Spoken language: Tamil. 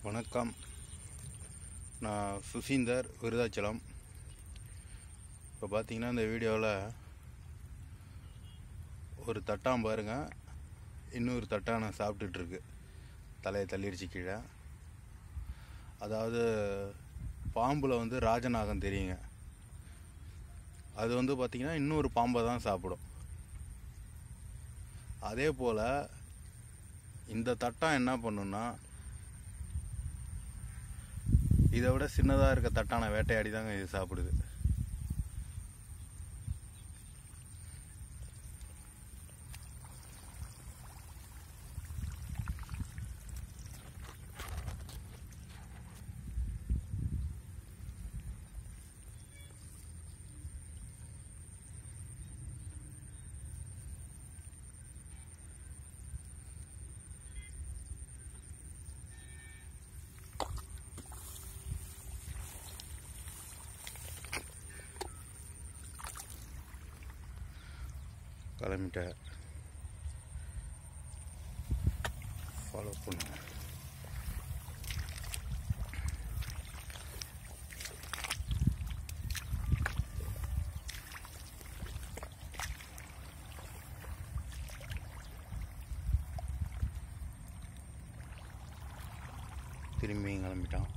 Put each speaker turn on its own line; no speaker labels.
வணக்கம் நான் சுசீந்தர் விருதாச்சலம் இப்போ பார்த்தீங்கன்னா இந்த வீடியோவில் ஒரு தட்டான் பாருங்க இன்னொரு தட்டானை சாப்பிட்டுட்ருக்கு தலையை தள்ளிடுச்சு கீழே அதாவது பாம்பில் வந்து ராஜநாகம் தெரியுங்க அது வந்து பார்த்திங்கன்னா இன்னொரு பாம்பை தான் சாப்பிடும் அதே போல் இந்த தட்டான் என்ன பண்ணுன்னா இதை விட சின்னதாக இருக்க தட்டான வேட்டையாடி தாங்க இது சாப்பிடுது கிளம்பிட்ட ஃபாலோ பண்ணுங்க திரும்பியும் கிளம்பிட்டான்